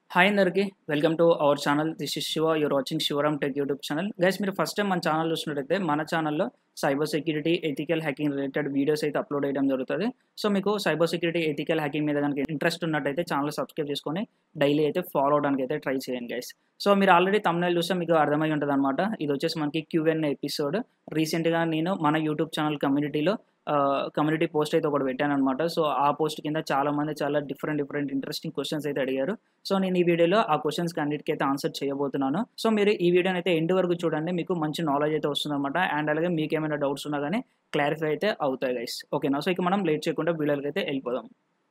hi అందరికి welcome to our channel this is Shiva you're watching Shivaram tech YouTube channel guys మీరు first time మన channel చూసినట్టయితే మన ఛానల్లో cyber security ethical hacking related videos అయితే upload చేయడం జరుగుతుంది సో మీకు సైబర్ సెక్యూరిటీ ఎథికల్ హ్యాకింగ్ మీద కనుక ఇంట్రెస్ట్ ఉన్నట్టయితే ఛానల్ సబ్స్క్రైబ్ చేసుకొని డైలీ అయితే ఫాలో అవడానికి అయితే ట్రై చేయండి గైస్ సో మీరు ఆల్రెడీ తమిళ చూస్తే మీకు అర్థమై ఉంటుంది అనమాట ఇది వచ్చేసి మనకి క్యూఎన్ ఎపిసోడ్ రీసెంట్గా నేను మన యూట్యూబ్ ఛానల్ కమ్యూనిటీలో కమ్యూనిటీ పోస్ట్ అయితే ఒకటి పెట్టాను అనమాట సో ఆ పోస్ట్ కింద చాలా మంది చాలా డిఫరెంట్ డిఫరెంట్ ఇంట్రెస్టింగ్ క్వశ్చన్స్ అయితే అడిగారు సో నేను ఈ వీడియోలో ఆ క్వశ్చన్స్ అన్నిటికీ అయితే ఆన్సర్ చేయబోతున్నాను సో మీరు ఈ వీడియోని అయితే ఎండ్ వరకు చూడండి మీకు మంచి నాలెడ్జ్ అయితే వస్తుందన్నమాట అండ్ అలాగే మీకు ఏమైనా డౌట్స్ ఉన్నా కానీ క్లారిఫై అయితే అవుతాయి గైస్ ఓకేనా సో ఇక మనం లేట్ చేయకుండా వీడియోలకి అయితే వెళ్ళిపోదాం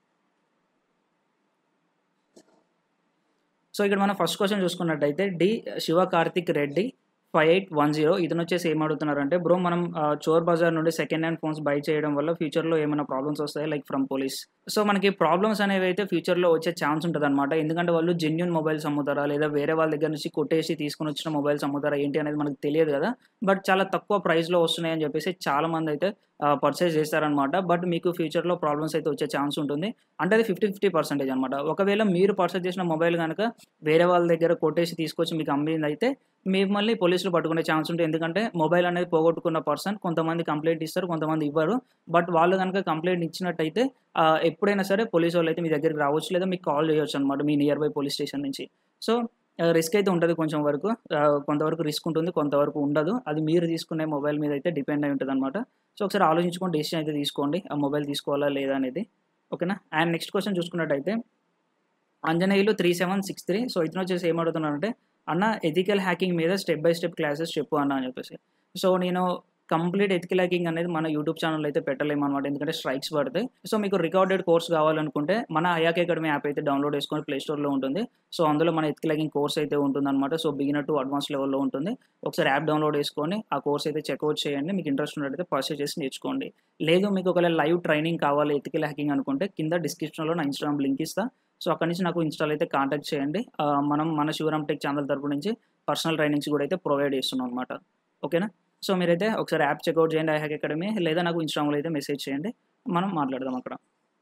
సో ఇక్కడ మనం ఫస్ట్ క్వశ్చన్ చూసుకున్నట్టయితే D Shiva Karthik Reddy five eight one zero ఇతను వచ్చేసి ఏం అడుగుతున్నారంటే బ్రో మనం చోర్ బజార్ నుండి సెకండ్ హ్యాండ్ ఫోన్స్ బై చేయడం వల్ల ఫ్యూచర్లో ఏమైనా ప్రాబ్లమ్స్ వస్తాయి లైక్ ఫ్రమ్ పోలీస్ సో మనకి ప్రాబ్లమ్స్ అనేవి అయితే ఫ్యూచర్లో వచ్చే ఛాన్స్ ఉంటుంది అనమాట ఎందుకంటే వాళ్ళు జెన్యున్ మొబైల్స్ అమ్ముతారా లేదా వేరే వాళ్ళ దగ్గర నుంచి కొట్టేసి తీసుకుని వచ్చిన మొబైల్స్ అమ్ముతారా ఏంటి అనేది మనకు తెలియదు కదా బట్ చాలా తక్కువ ప్రైస్లో వస్తున్నాయి అని చెప్పేసి చాలా మంది అయితే పర్చేస్ చేస్తారనమాట బట్ మీకు ఫ్యూచర్లో ప్రాబ్లమ్స్ అయితే వచ్చే ఛాన్స్ ఉంటుంది అంటే అది ఫిఫ్టీ ఫిఫ్టీ పర్సెంటేజ్ అనమాట ఒకవేళ మీరు పర్చేస్ చేసిన మొబైల్ కనుక వేరే వాళ్ళ దగ్గర కొట్టేసి తీసుకొచ్చి మీకు అమ్మింది అయితే మిమ్మల్ని పోలీసులు పట్టుకునే ఛాన్స్ ఉంటుంది ఎందుకంటే మొబైల్ అనేది పోగొట్టుకున్న పర్సన్ కొంతమంది కంప్లైంట్ ఇస్తారు కొంతమంది ఇవ్వరు బట్ వాళ్ళు కనుక కంప్లైంట్ ఇచ్చినట్టయితే ఎప్పుడైనా సరే పోలీసు వాళ్ళు అయితే మీ దగ్గరికి రావచ్చు లేదా మీకు కాల్ చేయొచ్చు అనమాట మీ నియర్ బై పోలీస్ స్టేషన్ నుంచి సో రిస్క్ అయితే ఉంటుంది కొంచెం వరకు కొంతవరకు రిస్క్ ఉంటుంది కొంతవరకు ఉండదు అది మీరు తీసుకునే మొబైల్ మీద అయితే డిపెండ్ అయి ఉంటుంది అనమాట సో ఒకసారి ఆలోచించుకొని డెసిషన్ అయితే తీసుకోండి ఆ మొబైల్ తీసుకోవాలా లేదా అనేది ఓకేనా అండ్ నెక్స్ట్ క్వశ్చన్ చూసుకున్నట్టయితే Anjaneyulu three seven six three so ఇతను వచ్చేసి ఏం అడుగుతున్నారంటే అన్న ఎథికల్ హ్యాకింగ్ మీద స్టెప్ బై స్టెప్ క్లాసెస్ చెప్పు అన్న అని చెప్పేసి సో నేను కంప్లీట్ ఎథికల్ హ్యాకింగ్ అనేది మన యూట్యూబ్ ఛానల్ అయితే పెట్టలేము అనమాట ఎందుకంటే స్ట్రైక్స్ పడతాయి సో మీకు రికార్డెడ్ కోర్స్ కావాలనుకుంటే మన అయాక్ అకాడమీ యాప్ అయితే డౌన్లోడ్ చేసుకొని ప్లే స్టోర్లో ఉంటుంది సో అందులో మన ఎథికల్ హ్యాకింగ్ కోర్స్ అయితే ఉంటుంది అనమాట సో బిగినర్ టు అడ్వాన్స్ లెవెల్లో ఉంటుంది ఒకసారి యాప్ డౌన్లోడ్ చేసుకొని ఆ కోర్స్ అయితే చెక్అవుట్ చేయండి మీకు ఇంట్రెస్ట్ ఉన్నట్టయితే పర్చేస్ చేసి నేర్చుకోండి లేదు మీకు ఒకవేళ లైవ్ ట్రైనింగ్ కావాలి ఎథికల్ హ్యాకింగ్ అనుకుంటే కింద డిస్క్రిప్షన్లో నా ఇన్స్టాగ్రామ్ లింక్ ఇస్తా సో అక్కడి నుంచి నాకు ఇన్స్టాల్ అయితే కాంటాక్ట్ చేయండి మనం మన శివరామ్ టెక్ ఛానల్ తరపు నుంచి పర్సనల్ ట్రైనింగ్స్ కూడా అయితే ప్రొవైడ్ చేస్తున్నాం అనమాట ఓకేనా సో మీరైతే ఒకసారి యాప్ చెక్అవుట్ చేయండి ఐ హ్యాక్ అకాడమీ లేదా నాకు ఇన్స్టాగ్రామ్లో అయితే మెసేజ్ చేయండి మనం మాట్లాడదాం అక్కడ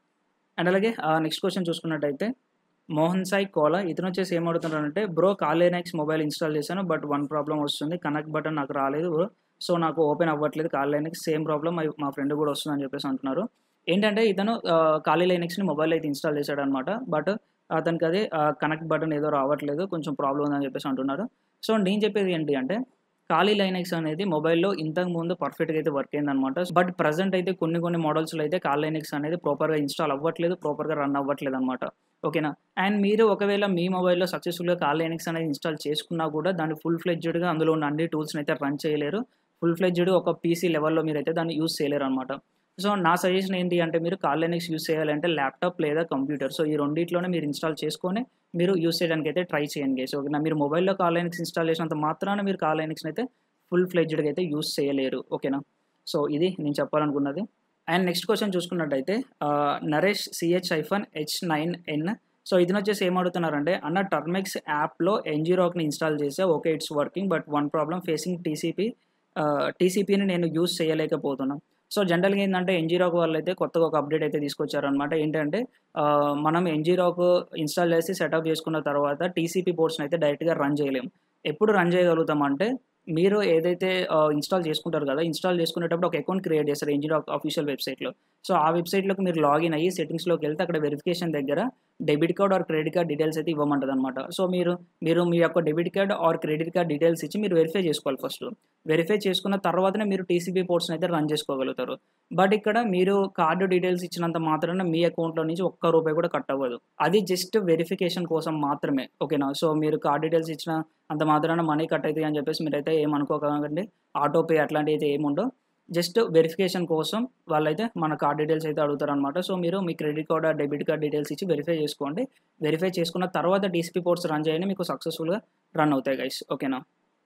అండ్ అలాగే నెక్స్ట్ క్వశ్చన్ చూసుకున్నట్టయితే మోహన్ సాయి కోలా ఇతను వచ్చేసి ఏం అడుగుతున్నారంటే బ్రో కాలేనెక్స్ మొబైల్ ఇన్స్టాల్ చేశాను బట్ వన్ ప్రాబ్లం వస్తుంది కనెక్ట్ బటన్ నాకు రాలేదు బ్రో సో నాకు ఓపెన్ అవ్వట్లేదు కాలేనెక్స్ సేమ్ ప్రాబ్లం మా ఫ్రెండ్ కూడా వస్తుందని చెప్పేసి అంటున్నారు ఏంటంటే ఇతను ఖాళీ లైనెక్స్ని మొబైల్ అయితే ఇన్స్టాల్ చేశాడు అనమాట బట్ అతనికి అది కనెక్ట్ బటన్ ఏదో రావట్లేదు కొంచెం ప్రాబ్లం ఉందని చెప్పేసి అంటున్నారు సో నేను చెప్పేది ఏంటి అంటే ఖాళీ లైనెక్స్ అనేది మొబైల్లో ఇంతకు ముందు పర్ఫెక్ట్గా అయితే వర్క్ అయిందనమాట బట్ ప్రజెంట్ అయితే కొన్ని కొన్ని మోడల్స్లో అయితే కాల్ లైనెక్స్ అనేది ప్రాపర్గా ఇన్స్టాల్ అవ్వట్లేదు ప్రాపర్గా రన్ అవ్వట్లేదు అనమాట ఓకేనా అండ్ మీరు ఒకవేళ మీ మొబైల్లో సక్సెస్ఫుల్గా కాల్ లైనెక్స్ అనేది ఇన్స్టాల్ చేసుకున్నా కూడా దాన్ని ఫుల్ ఫ్లెడ్జ్డ్గా అందులో ఉన్న అన్ని టూల్స్ని అయితే రన్ చేయలేరు ఫుల్ ఫ్లెడ్జ్డ్ ఒక పీసీ లెవెల్లో మీరు అయితే దాన్ని యూస్ చేయలేరు అనమాట సో నా సజెషన్ ఏంటి అంటే మీరు కాల్ లైనెక్స్ యూస్ చేయాలంటే ల్యాప్టాప్ లేదా కంప్యూటర్ సో ఈ రెండింటిలోనే మీరు ఇన్స్టాల్ చేసుకొని మీరు యూస్ చేయడానికి అయితే ట్రై చేయండి సో ఓకేనా మీరు మొబైల్లో కాల్ లైనెక్స్ ఇన్స్టాల్ చేసినంత మాత్రాన మీరు కాల్ లైనెక్స్ని అయితే ఫుల్ ఫ్లెడ్జ్డ్గా అయితే యూస్ చేయలేరు ఓకేనా సో ఇది నేను చెప్పాలనుకున్నది అండ్ నెక్స్ట్ క్వశ్చన్ చూసుకున్నట్టయితే Naresh CH iPhone H nine N so ఇది వచ్చేసి ఏం అడుగుతున్నారంటే అన్న టర్మెక్స్ యాప్లో ఎన్జీరాక్ని ఇన్స్టాల్ చేస్తే okay it's working but one problem facing TCP టీసీపీని నేను యూస్ చేయలేకపోతున్నాను సో జనరల్గా ఏంటంటే ఎన్జీరాక్ వాళ్ళు అయితే కొత్తగా ఒక అప్డేట్ అయితే తీసుకొచ్చారనమాట ఏంటంటే మనం ఎన్జీరాక్ ఇన్స్టాల్ చేసి సెటప్ చేసుకున్న తర్వాత టీసీపీ పోర్ట్స్ని అయితే డైరెక్ట్గా రన్ చేయలేము ఎప్పుడు రన్ చేయగలుగుతాం అంటే మీరు ఏదైతే ఇన్స్టాల్ చేసుకుంటారు కదా ఇన్స్టాల్ చేసుకునేటప్పుడు ఒక అకౌంట్ క్రియేట్ చేస్తారు ఎన్జీరాక్ అఫీషియల్ వెబ్సైట్లో సో ఆ వెబ్సైట్లోకి మీరు లాగిన్ అయ్యి సెట్టింగ్స్లోకి వెళ్తే అక్కడ వెరిఫికేషన్ దగ్గర debit card or credit card details అయితే ఇవ్వమంటుంది అనమాట సో మీరు మీరు మీ యొక్క debit card or credit card details ఇచ్చి మీరు వెరిఫై చేసుకోవాలి ఫస్ట్ వెరిఫై చేసుకున్న తర్వాతనే మీరు టీసీబీ పోర్ట్స్ని అయితే రన్ చేసుకోగలుగుతారు బట్ ఇక్కడ మీరు కార్డు డీటెయిల్స్ ఇచ్చినంత మాత్రాన మీ అకౌంట్లో నుంచి ఒక్క రూపాయి కూడా కట్ అవ్వదు అది జస్ట్ వెరిఫికేషన్ కోసం మాత్రమే ఓకేనా సో మీరు కార్డ్ డీటెయిల్స్ ఇచ్చిన అంత మాత్రాన మనీ కట్ అవుతాయి అని చెప్పేసి మీరైతే ఏమనుకోకండి ఆటో పే అట్లాంటివి అయితే ఏముండవు జస్ట్ వెరిఫికేషన్ కోసం వాళ్ళైతే మన కార్డ్ డీటెయిల్స్ అయితే అడుగుతారు అనమాట సో మీరు మీ credit card debit card details ఇచ్చి వెరిఫై చేసుకోండి వెరిఫై చేసుకున్న తర్వాత డీసీపీ పోర్ట్స్ రన్ చేయండి మీకు సక్సెస్ఫుల్గా రన్ అవుతాయి గైస్ ఓకేనా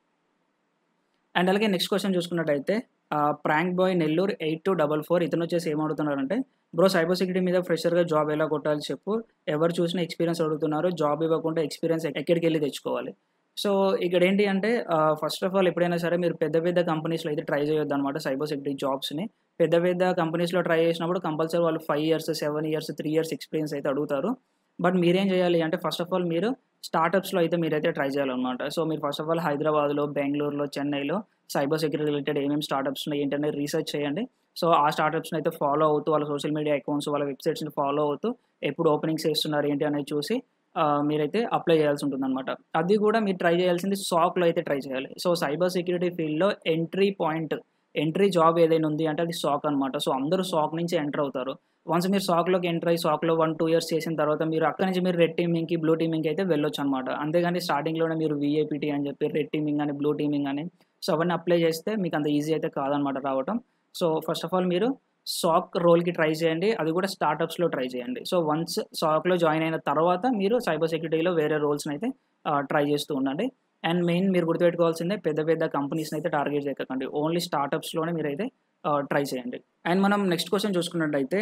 అండ్ అలాగే నెక్స్ట్ క్వశ్చన్ చూసుకున్నట్టయితే prank boy Nellore eight two double four ఇతను వచ్చేసి ఏమడుతున్నారంటే బ్రో సైబర్ సెక్యూరిటీ మీద ఫ్రెషర్గా జాబ్ ఎలా కొట్టాలి చెప్పు ఎవరు చూసిన ఎక్స్పీరియన్స్ అడుగుతున్నారు జాబ్ ఇవ్వకుండా ఎక్స్పీరియన్స్ ఎక్కడికి వెళ్ళి తెచ్చుకోవాలి సో ఇక్కడ ఏంటి అంటే ఫస్ట్ ఆఫ్ ఆల్ ఎప్పుడైనా సరే మీరు పెద్ద పెద్ద కంపెనీస్లో అయితే ట్రై చేయొద్దు అనమాట సైబర్ సెక్యూరిటీ జాబ్స్ని పెద్ద పెద్ద కంపెనీస్లో ట్రై చేసినప్పుడు కంపల్సరీ వాళ్ళు five years seven years three years experience అయితే అడుగుతారు బట్ మీరేం చేయాలి అంటే ఫస్ట్ ఆఫ్ ఆల్ మీరు స్టార్టప్స్లో అయితే మీరైతే ట్రై చేయాలన్నమాట సో మీరు ఫస్ట్ ఆఫ్ ఆల్ హైదరాబాద్లో బెంగళూరులో చెన్నైలో సైబర్ సెక్యూరిటీ రిలేటెడ్ ఏమేమి స్టార్టప్స్ ఉన్నాయి ఏంటనే రీసెర్చ్ చేయండి సో ఆ స్టార్టప్స్ని అయితే ఫాలో అవుతూ వాళ్ళ సోషల్ మీడియా అకౌంట్స్ వాళ్ళ వెబ్సైట్స్ని ఫాలో అవుతూ ఎప్పుడు ఓపెనింగ్స్ చేస్తున్నారు ఏంటి అనేది చూసి మీరైతే అప్లై చేయాల్సి ఉంటుంది అనమాట అది కూడా మీరు ట్రై చేయాల్సింది సాక్లో అయితే ట్రై చేయాలి సో సైబర్ సెక్యూరిటీ ఫీల్డ్లో ఎంట్రీ పాయింట్ ఎంట్రీ జాబ్ ఏదైనా ఉంది అంటే అది సాక్ అనమాట సో అందరూ సాక్ నుంచి ఎంటర్ అవుతారు వన్స్ మీరు సాక్లోకి ఎంటర్ అయ్యి సాక్లో వన్ టూ ఇయర్స్ చేసిన తర్వాత మీరు అక్కడి నుంచి మీరు రెడ్ టీమింగ్కి బ్లూ టీమింగ్కి అయితే వెళ్ళొచ్చు అనమాట అంతేగాని స్టార్టింగ్లోనే మీరు విఐపిటీ అని చెప్పి రెడ్ టీమింగ్ అని బ్లూ టీమింగ్ అని సో అవన్నీ అప్లై చేస్తే మీకు అంత ఈజీ అయితే కాదనమాట రావటం సో ఫస్ట్ ఆఫ్ ఆల్ మీరు సాక్ రోల్కి ట్రై చేయండి అది కూడా స్టార్టప్స్లో ట్రై చేయండి సో వన్స్ సాక్లో జాయిన్ అయిన తర్వాత మీరు సైబర్ సెక్యూరిటీలో వేరే రోల్స్ని అయితే ట్రై చేస్తూ ఉండండి అండ్ మెయిన్ మీరు గుర్తుపెట్టుకోవాల్సిందే పెద్ద పెద్ద కంపెనీస్ని అయితే టార్గెట్ చేయకండి ఓన్లీ స్టార్టప్స్లోనే మీరైతే ట్రై చేయండి అండ్ మనం నెక్స్ట్ క్వశ్చన్ చూసుకున్నట్టయితే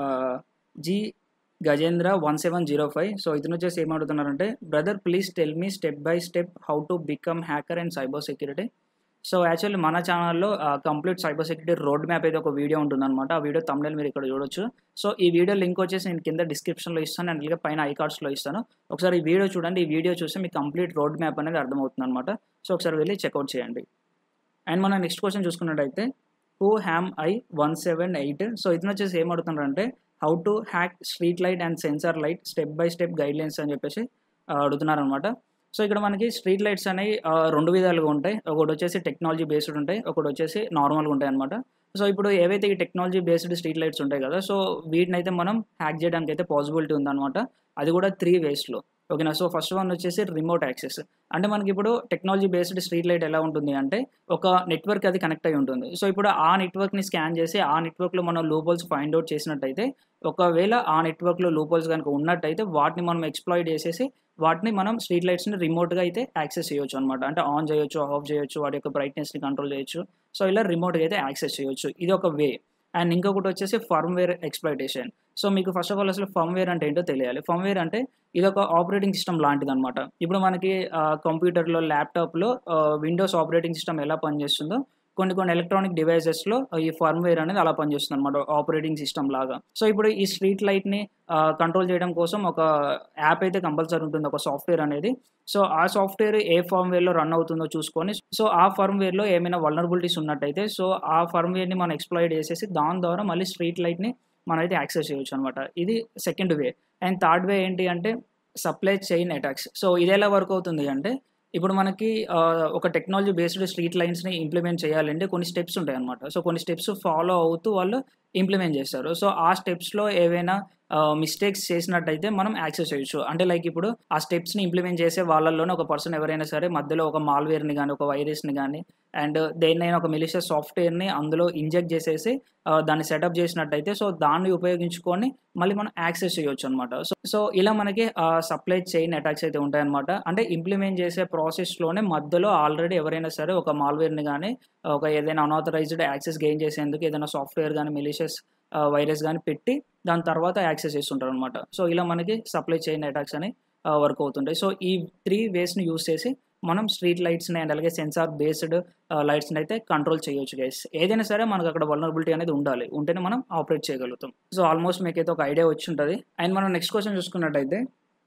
G Gajendra one seven zero five so ఇతను వచ్చేసి ఏమడుతున్నారంటే brother please tell me step by step how to become hacker and cyber security so actually మన ఛానల్లో complete cyber security road map అయితే ఒక వీడియో ఉంటుందన్నమాట ఆ వీడియో తమిళ మీరు ఇక్కడ చూడొచ్చు సో ఈ వీడియో లింక్ వచ్చేసి నేను కింద డిస్క్రిప్షన్లో ఇస్తాను అండ్ అలాగే పైన ఐ కార్డ్స్లో ఇస్తాను ఒకసారి ఈ వీడియో చూడండి ఈ వీడియో చూస్తే మీకు కంప్లీట్ రోడ్ మ్యాప్ అనేది అర్థమవుతుంది అనమాట సో ఒకసారి వెళ్ళి చెక్అవుట్ చేయండి అండ్ మన నెక్స్ట్ క్వశ్చన్ చూసుకున్నట్టయితే who am I one seven eight so ఇతను వచ్చేసి ఏం అడుగుతున్నారంటే how to hack street light and sensor light step by step guidelines అని చెప్పేసి అడుగుతున్నారనమాట సో ఇక్కడ మనకి స్ట్రీట్ లైట్స్ అనేవి రెండు విధాలుగా ఉంటాయి ఒకటి వచ్చేసి టెక్నాలజీ బేస్డ్ ఉంటాయి ఒకటి వచ్చేసి నార్మల్గా ఉంటాయి అనమాట సో ఇప్పుడు ఏవైతే ఈ టెక్నాలజీ బేస్డ్ స్ట్రీట్ లైట్స్ ఉంటాయి కదా సో వీటిని అయితే మనం హ్యాక్ చేయడానికి అయితే పాసిబిలిటీ ఉందన్నమాట అది కూడా త్రీ వేస్లో ఓకేనా సో ఫస్ట్ వన్ వచ్చేసి రిమోట్ యాక్సెస్ అంటే మనకి ఇప్పుడు టెక్నాలజీ బేస్డ్ స్ట్రీట్ లైట్ ఎలా ఉంటుంది అంటే ఒక నెట్వర్క్ అది కనెక్ట్ అయి ఉంటుంది సో ఇప్పుడు ఆ నెట్వర్క్ని స్కాన్ చేసి ఆ నెట్వర్క్లో మనం లూపోల్స్ ఫైండ్ అవుట్ చేసినట్టయితే ఒకవేళ ఆ నెట్వర్క్లో లూపోల్స్ కనుక ఉన్నట్టయితే వాటిని మనం ఎక్స్ప్లాయిడ్ చేసేసి వాటిని మనం స్ట్రీట్ లైట్స్ని రిమోట్గా అయితే యాక్సెస్ చేయొచ్చు అనమాట అంటే ఆన్ చేయొచ్చు ఆఫ్ చేయొచ్చు వాటి యొక్క బ్రైట్నెస్ని కంట్రోల్ చేయొచ్చు సో ఇలా రిమోట్గా అయితే యాక్సెస్ చేయొచ్చు ఇది ఒక వే అండ్ ఇంకొకటి వచ్చేసి ఫర్మ్వేర్ ఎక్స్ప్లైటేషన్ సో మీకు ఫస్ట్ ఆఫ్ ఆల్ అసలు ఫర్మ్వేర్ అంటే ఏంటో తెలియాలి ఫర్మ్వేర్ అంటే ఇది ఒక ఆపరేటింగ్ సిస్టమ్ లాంటిది అనమాట ఇప్పుడు మనకి కంప్యూటర్లో ల్యాప్టాప్లో విండోస్ ఆపరేటింగ్ సిస్టమ్ ఎలా పనిచేస్తుందో కొన్ని కొన్ని ఎలక్ట్రానిక్ డివైజెస్లో ఈ ఫర్మ్వేర్ అనేది అలా పనిచేస్తుంది అనమాట ఆపరేటింగ్ సిస్టమ్ లాగా సో ఇప్పుడు ఈ స్ట్రీట్ లైట్ని కంట్రోల్ చేయడం కోసం ఒక యాప్ అయితే కంపల్సరీ ఉంటుంది ఒక సాఫ్ట్వేర్ అనేది సో ఆ సాఫ్ట్వేర్ ఏ ఫర్మ్వేర్లో రన్ అవుతుందో చూసుకొని సో ఆ ఫర్మ్వేర్లో ఏమైనా వలనరబిలిటీస్ ఉన్నట్టయితే సో ఆ ఫర్మ్వేర్ని మనం ఎక్స్ప్లాయిడ్ చేసేసి దాని ద్వారా మళ్ళీ స్ట్రీట్ లైట్ని మనం అయితే యాక్సెస్ చేయొచ్చు అనమాట ఇది second way and third way ఏంటి అంటే సప్లై చైన్ అటాక్స్ సో ఇది ఎలా వర్క్ అవుతుంది అంటే ఇప్పుడు మనకి ఒక టెక్నాలజీ బేస్డ్ స్ట్రీట్ లైన్స్ని ఇంప్లిమెంట్ చేయాలంటే కొన్ని స్టెప్స్ ఉంటాయి అనమాట సో కొన్ని స్టెప్స్ ఫాలో అవుతూ వాళ్ళు ఇంప్లిమెంట్ చేస్తారు సో ఆ స్టెప్స్లో ఏవైనా మిస్టేక్స్ చేసినట్టయితే మనం యాక్సెస్ చేయొచ్చు అంటే లైక్ ఇప్పుడు ఆ స్టెప్స్ని ఇంప్లిమెంట్ చేసే వాళ్ళల్లోనే ఒక పర్సన్ ఎవరైనా సరే మధ్యలో ఒక మాల్వేర్ని కానీ ఒక వైరస్ని కానీ అండ్ దేన్నైనా ఒక మెలిషియస్ సాఫ్ట్వేర్ని అందులో ఇంజెక్ట్ చేసేసి దాన్ని సెటప్ చేసినట్టయితే సో దాన్ని ఉపయోగించుకొని మళ్ళీ మనం యాక్సెస్ చేయొచ్చు అనమాట సో సో ఇలా మనకి సప్లై చైన్ అటాక్స్ అయితే ఉంటాయన్నమాట అంటే ఇంప్లిమెంట్ చేసే ప్రాసెస్లోనే మధ్యలో ఆల్రెడీ ఎవరైనా సరే ఒక మాల్వేర్ని కానీ ఒక ఏదైనా అనాథరైజ్డ్ యాక్సెస్ గెయిన్ చేసేందుకు ఏదైనా సాఫ్ట్వేర్ కానీ మెలిషియస్ వైరస్ కానీ పెట్టి దాని తర్వాత యాక్సెస్ చేస్తుంటారు అనమాట సో ఇలా మనకి సప్లై చైన్ అటాక్స్ అని వర్క్ అవుతుంటాయి సో ఈ త్రీ వేస్ని యూస్ చేసి మనం స్ట్రీట్ లైట్స్ని అండ్ అలాగే సెన్సార్ బేస్డ్ లైట్స్ని అయితే కంట్రోల్ చేయొచ్చు గైస్ ఏదైనా సరే మనకు అక్కడ వలనరబిలిటీ అనేది ఉండాలి ఉంటేనే మనం ఆపరేట్ చేయగలుగుతాం సో ఆల్మోస్ట్ మీకు అయితే ఒక ఐడియా వచ్చి ఉంటుంది అండ్ మనం నెక్స్ట్ క్వశ్చన్ చూసుకున్నట్టయితే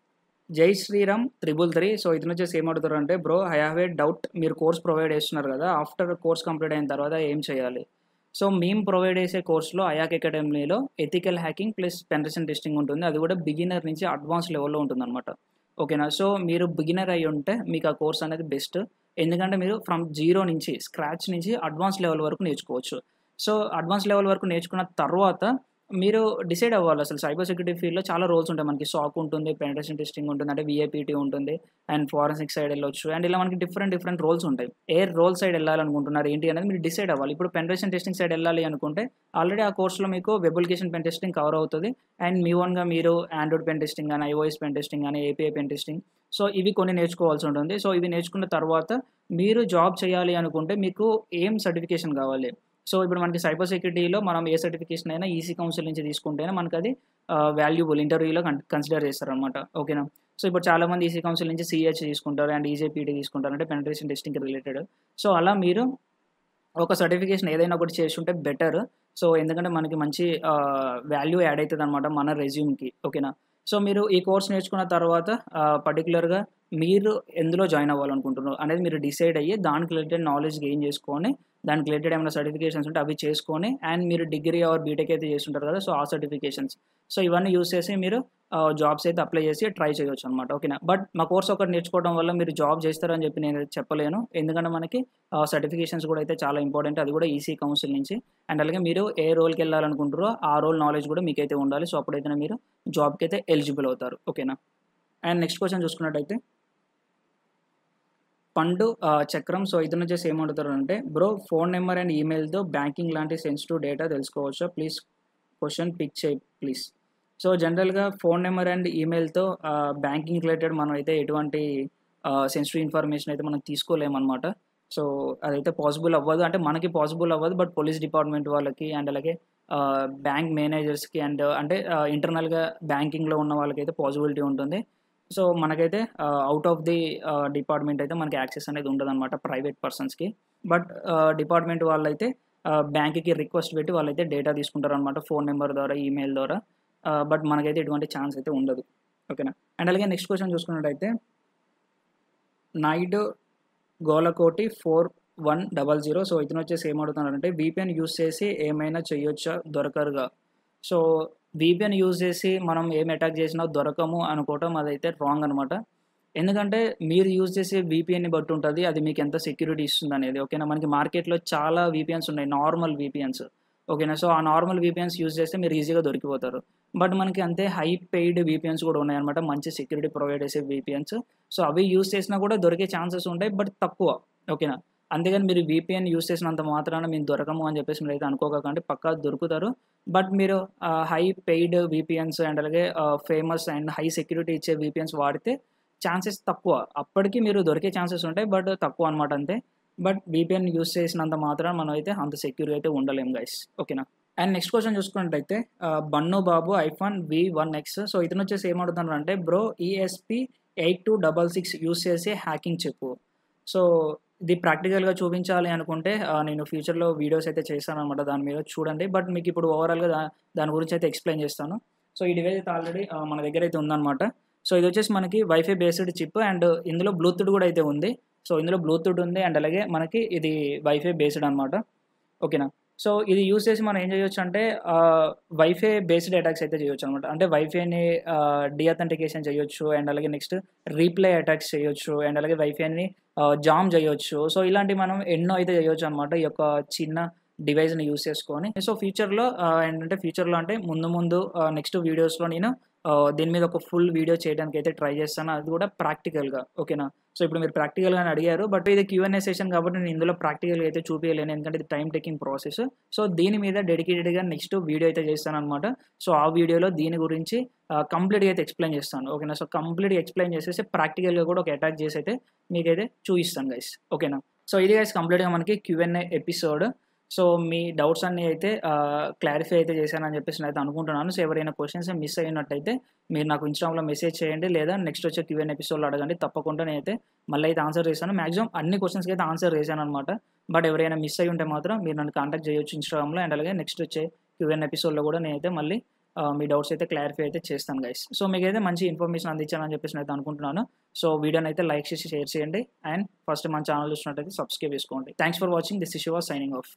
జై శ్రీరామ్ త్రిబుల్ త్రీ సో ఇతను వచ్చేసి ఏమడుతారు అంటే bro I have a doubt మీరు కోర్స్ ప్రొవైడ్ చేస్తున్నారు కదా ఆఫ్టర్ కోర్స్ కంప్లీట్ అయిన తర్వాత ఏం చేయాలి సో మేము ప్రొవైడ్ చేసే కోర్సులో అయాక్ అకాడమీలో ethical hacking plus penetration testing ఉంటుంది అది కూడా బిగినర్ నుంచి అడ్వాన్స్ లెవెల్లో ఉంటుంది అనమాట ఓకేనా సో మీరు బిగినర్ అయి ఉంటే మీకు ఆ కోర్స్ అనేది బెస్ట్ ఎందుకంటే మీరు ఫ్రమ్ జీరో నుంచి స్క్రాచ్ నుంచి అడ్వాన్స్ లెవెల్ వరకు నేర్చుకోవచ్చు సో అడ్వాన్స్ లెవెల్ వరకు నేర్చుకున్న తర్వాత మీరు డిసైడ్ అవ్వాలి అసలు సైబర్ సెక్యూరిటీ ఫీల్డ్లో చాలా రోల్స్ ఉంటాయి మనకి సాక్ ఉంటుంది పెనిట్రేషన్ టెస్టింగ్ ఉంటుంది అంటే విఐపీటీ ఉంటుంది అండ్ ఫారెన్సిక్ సైడ్ వెళ్ళొచ్చు అండ్ ఇలా మనకి డిఫరెంట్ డిఫరెంట్ రోల్స్ ఉంటాయి ఏ రోల్ సైడ్ వెళ్ళాలనుకుంటున్నారు ఏంటి అనేది మీరు డిసైడ్ అవ్వాలి ఇప్పుడు పెనిట్రేషన్ టెస్టింగ్ సైడ్ వెళ్ళాలి అనుకుంటే ఆల్రెడీ ఆ కోర్సులో మీకు web application pen testing cover అవుతుంది అండ్ మీ ఓన్గా మీరు ఆండ్రాయిడ్ పెన్ టెస్టింగ్ కానీ ఐఓఎస్ పెన్ టెస్టింగ్ కానీ ఏపీఐ పెన్ టెస్టింగ్ సో ఇవి కొన్ని నేర్చుకోవాల్సి ఉంటుంది సో ఇవి నేర్చుకున్న తర్వాత మీరు జాబ్ చేయాలి అనుకుంటే మీకు ఏం సర్టిఫికేషన్ కావాలి సో ఇప్పుడు మనకి సైబర్ సెక్యూరిటీలో మనం ఏ సర్టిఫికేషన్ అయినా ఈసీ కౌన్సిల్ నుంచి తీసుకుంటేనే మనకి అది వాల్యుబుల్ ఇంటర్వ్యూలో కన్సిడర్ చేస్తారనమాట ఓకేనా సో ఇప్పుడు చాలామంది ఈసీ కౌన్సిల్ నుంచి సిహెచ్ తీసుకుంటారు అండ్ ఈజేపీటీ తీసుకుంటారు అంటే పెనట్రేషన్ టెస్టింగ్కి రిలేటెడ్ సో అలా మీరు ఒక సర్టిఫికేషన్ ఏదైనా ఒకటి చేసుంటే బెటర్ సో ఎందుకంటే మనకి మంచి వాల్యూ యాడ్ అవుతుంది అనమాట మన రెజ్యూమ్కి ఓకేనా సో మీరు ఈ కోర్స్ నేర్చుకున్న తర్వాత పర్టికులర్గా మీరు ఎందులో జాయిన్ అవ్వాలనుకుంటున్నారు అనేది మీరు డిసైడ్ అయ్యి దానికి రిలేటెడ్ నాలెడ్జ్ గెయిన్ చేసుకొని దానికి రిలేటెడ్ ఏమైనా సర్టిఫికేషన్స్ ఉంటే అవి చేసుకొని అండ్ మీరు డిగ్రీ ఆర్ బీటెక్ అయితే చేస్తుంటారు కదా సో ఆ సర్టిఫికేషన్స్ సో ఇవన్నీ యూస్ చేసి మీరు జాబ్స్ అయితే అప్లై చేసి ట్రై చేయొచ్చు అనమాట ఓకేనా బట్ మా కోర్స్ ఒకటి నేర్చుకోవడం వల్ల మీరు జాబ్ చేస్తారని చెప్పి నేను చెప్పలేను ఎందుకంటే మనకి సర్టిఫికేషన్స్ కూడా అయితే చాలా ఇంపార్టెంట్ అది కూడా ఈసీ కౌన్సిల్ నుంచి అండ్ అలాగే మీరు ఏ రోల్కి వెళ్ళాలనుకుంటారో ఆ రోల్ నాలెడ్జ్ కూడా మీకైతే ఉండాలి సో అప్పుడైతే మీరు జాబ్కి అయితే ఎలిజిబుల్ అవుతారు ఓకేనా అండ్ నెక్స్ట్ క్వశ్చన్ చూసుకున్నట్టయితే పండు చక్రం సో ఇతను వచ్చేసి ఏమంటారు అంటే బ్రో ఫోన్ నెంబర్ అండ్ ఈమెయిల్తో బ్యాంకింగ్ లాంటి సెన్సిటివ్ డేటా తెలుసుకోవచ్చా ప్లీజ్ క్వశ్చన్ పిక్ చేయి ప్లీజ్ సో జనరల్గా ఫోన్ నెంబర్ అండ్ ఈమెయిల్తో బ్యాంకింగ్ రిలేటెడ్ మనం అయితే ఎటువంటి సెన్సిటివ్ ఇన్ఫర్మేషన్ అయితే మనం తీసుకోలేమన్నమాట సో అదైతే పాసిబుల్ అవ్వదు అంటే మనకి పాసిబుల్ అవ్వదు బట్ పోలీస్ డిపార్ట్మెంట్ వాళ్ళకి అండ్ అలాగే బ్యాంక్ మేనేజర్స్కి అండ్ అంటే ఇంటర్నల్గా బ్యాంకింగ్లో ఉన్న వాళ్ళకి అయితే పాసిబిలిటీ ఉంటుంది సో మనకైతే అవుట్ ఆఫ్ ది డిపార్ట్మెంట్ అయితే మనకి యాక్సెస్ అనేది ఉండదు అనమాట ప్రైవేట్ పర్సన్స్కి బట్ డిపార్ట్మెంట్ వాళ్ళైతే బ్యాంక్కి రిక్వెస్ట్ పెట్టి వాళ్ళైతే డేటా తీసుకుంటారు అనమాట ఫోన్ నెంబర్ ద్వారా ఈమెయిల్ ద్వారా బట్ మనకైతే ఎటువంటి ఛాన్స్ అయితే ఉండదు ఓకేనా అండ్ అలాగే నెక్స్ట్ క్వశ్చన్ చూసుకున్నట్టయితే Naidu Golakoti four one double zero so ఇతను వచ్చేసి ఏమడుతున్నారంటే వీపీఎన్ యూస్ చేసి ఏమైనా చేయొచ్చా దొరకరుగా సో వీపీఎన్ యూజ్ చేసి మనం ఏం అటాక్ చేసినా దొరకము అనుకోవటం అదైతే రాంగ్ అనమాట ఎందుకంటే మీరు యూజ్ చేసే వీపీఎన్ని బట్టి ఉంటుంది అది మీకు ఎంత సెక్యూరిటీ ఇస్తుంది అనేది ఓకేనా మనకి మార్కెట్లో చాలా వీపీఎన్స్ ఉన్నాయి నార్మల్ వీపీఎన్స్ ఓకేనా సో ఆ నార్మల్ వీపీఎన్స్ యూజ్ చేస్తే మీరు ఈజీగా దొరికిపోతారు బట్ మనకి అంతే హై పెయిడ్ వీపీఎన్స్ కూడా ఉన్నాయన్నమాట మంచి సెక్యూరిటీ ప్రొవైడ్ చేసే వీపీఎన్స్ సో అవి యూజ్ చేసినా కూడా దొరికే ఛాన్సెస్ ఉంటాయి బట్ తక్కువ ఓకేనా అందుకని మీరు వీపీఎన్ యూస్ చేసినంత మాత్రాన మేము దొరకము అని చెప్పేసి మీరు అయితే అనుకోకండి పక్కా దొరుకుతారు బట్ మీరు హై పెయిడ్ వీపీఎన్స్ అండ్ అలాగే ఫేమస్ అండ్ హై సెక్యూరిటీ ఇచ్చే వీపీఎన్స్ వాడితే ఛాన్సెస్ తక్కువ అప్పటికి మీరు దొరికే ఛాన్సెస్ ఉంటాయి బట్ తక్కువ అనమాట అంతే బట్ వీపీఎన్ యూస్ చేసినంత మాత్రం మనం అయితే అంత సెక్యూర్గా అయితే ఉండలేం గైస్ ఓకేనా అండ్ నెక్స్ట్ క్వశ్చన్ చూసుకున్నట్టయితే Bannu Babu iPhone V one X so ఇతను వచ్చేసి ఏమడుతున్నారు అంటే bro ESP eight two double six use చేసి హ్యాకింగ్ చెప్పు సో ఇది ప్రాక్టికల్గా చూపించాలి అనుకుంటే నేను ఫ్యూచర్లో వీడియోస్ అయితే చేస్తాను అనమాట దాని మీద చూడండి బట్ మీకు ఇప్పుడు ఓవరాల్గా దా దాని గురించి అయితే ఎక్స్ప్లెయిన్ చేస్తాను సో ఈ డివైస్ అయితే ఆల్రెడీ మన దగ్గర అయితే ఉందన్నమాట సో ఇది వచ్చేసి మనకి వైఫై బేస్డ్ చిప్ అండ్ ఇందులో బ్లూటూత్ కూడా అయితే ఉంది సో ఇందులో బ్లూటూత్ ఉంది అండ్ అలాగే మనకి ఇది వైఫై బేస్డ్ అనమాట ఓకేనా సో ఇది యూస్ చేసి మనం ఏం చేయొచ్చు అంటే వైఫై బేస్డ్ అటాక్స్ అయితే చేయొచ్చు అనమాట అంటే వైఫైని డిఅథెంటికేషన్ చేయొచ్చు అండ్ అలాగే నెక్స్ట్ రీప్లే అటాక్స్ చేయొచ్చు అండ్ అలాగే వైఫైని జామ్ చేయొచ్చు సో ఇలాంటివి మనం ఎన్నో అయితే చేయొచ్చు అనమాట ఈ యొక్క చిన్న డివైస్ని యూస్ చేసుకొని సో ఫ్యూచర్లో ఏంటంటే ఫ్యూచర్లో అంటే ముందు ముందు నెక్స్ట్ వీడియోస్లో నేను దీని మీద ఒక ఫుల్ వీడియో చేయడానికి అయితే ట్రై చేస్తాను అది కూడా ప్రాక్టికల్గా ఓకేనా సో ఇప్పుడు మీరు ప్రాక్టికల్గా అడిగారు బట్ ఇది క్యూఎన్ఏ సెషన్ కాబట్టి నేను ఇందులో ప్రాక్టికల్గా అయితే చూపించలేను ఎందుకంటే ఇది టైం టేకింగ్ ప్రాసెస్ సో దీని మీద డెడికేటెడ్గా నెక్స్ట్ వీడియో అయితే చేస్తాను అనమాట సో ఆ వీడియోలో దీని గురించి కంప్లీట్గా అయితే ఎక్స్ప్లెయిన్ చేస్తాను ఓకేనా సో కంప్లీట్గా ఎక్స్ప్లెయిన్ చేసేసి ప్రాక్టికల్గా కూడా ఒక అటాక్ చేసి అయితే మీకైతే చూపిస్తాను గైస్ ఓకేనా సో ఇది గైస్ కంప్లీట్గా మనకి క్యూఎన్ఏ ఎపిసోడ్ సో మీ డౌట్స్ అన్ని అయితే క్లారిఫై అయితే చేశానని చెప్పేసి నేను అయితే అనుకుంటున్నాను సో ఎవరైనా క్వశ్చన్స్ మిస్ అయినట్టయితే మీరు నాకు ఇన్స్టాగ్రామ్లో మెసేజ్ చేయండి లేదా నెక్స్ట్ వచ్చే క్యూఎన్ ఎపిసోడ్లో అడగండి తప్పకుండా నేనైతే మళ్ళీ అయితే ఆన్సర్ చేశాను మాక్సిమం అన్ని క్వశ్చన్స్కి అయితే ఆన్సర్ చేశాను అనమాట బట్ ఎవరైనా మిస్ అయ్యి ఉంటే మాత్రం మీరు నన్ను కాంటాక్ట్ చేయొచ్చు ఇన్స్టాగ్రామ్లో అండ్ అలాగే నెక్స్ట్ వచ్చే క్యూఎన్ ఎపిసోడ్లో కూడా నేనైతే మళ్ళీ మీ డౌట్స్ అయితే క్లారిఫై అయితే చేస్తాను గైస్ సో మీకైతే మంచి ఇన్ఫర్మేషన్ అందించాలని చెప్పేసి అయితే అనుకుంటున్నాను సో వీడియోని అయితే లైక్ చేసి షేర్ చేయండి అండ్ ఫస్ట్ మన ఛానల్ చూసినట్టయితే సబ్స్క్రైబ్ చేసుకోండి thanks for watching this is your signing of